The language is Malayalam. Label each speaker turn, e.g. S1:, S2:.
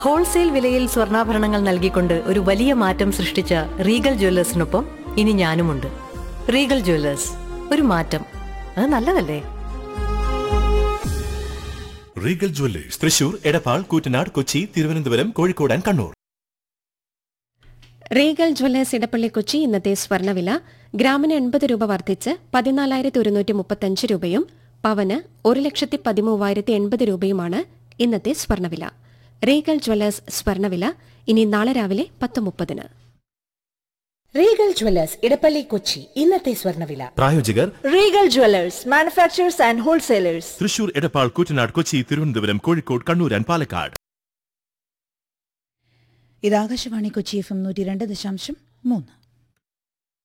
S1: ഹോൾസെയിൽ വിലയിൽ സ്വർണ്ണാഭരണങ്ങൾ നൽകിക്കൊണ്ട് ഒരു വലിയ മാറ്റം സൃഷ്ടിച്ച റീഗൽ ജ്വല്ലേഴ്സിനൊപ്പം ഇനി ഞാനുമുണ്ട് റീഗൽ ജ്വല്ലേഴ്സ് ഒരു മാറ്റം അത് നല്ലതല്ലേ
S2: Regal Jewellers Thrissur Edappal Koottanad Kochi Thiruvananthapuram Kozhikode and Kannur
S3: Regal Jewellers Edappally Kochi ഇന്നത്തെ സ്വർണ്ണവില ഗ്രാമിന് എൺപത് രൂപ വർദ്ധിച്ച് പതിനാലായിരത്തി ഒരുന്നൂറ്റി മുപ്പത്തഞ്ച് രൂപയും പവന് ഒരു ലക്ഷത്തി പതിമൂവായിരത്തി എൺപത് രൂപയുമാണ് ഇന്നത്തെ സ്വർണ്ണവില റീഗൽ ജ്വല്ലേഴ്സ് സ്വർണ്ണവില ഇനി നാളെ രാവിലെ പത്ത് മുപ്പതിന്
S4: റീഗൽ ജ്വല്ലേഴ്സ് ഇടപ്പള്ളി കൊച്ചി ഇന്നത്തെ സ്വർണ്ണവില
S2: പ്രായോജകർ
S5: Regal Jewelers, manufacturers and wholesalers.
S2: Thrissur Edappal Koottanad Kochi Thiruvananthapuram Kozhikode Kannur and Palakkad
S6: ഇത് ആകാശവാണി കൊച്ചി എഫ് എം നൂറ്റി രണ്ട് ദശാംശം മൂന്ന്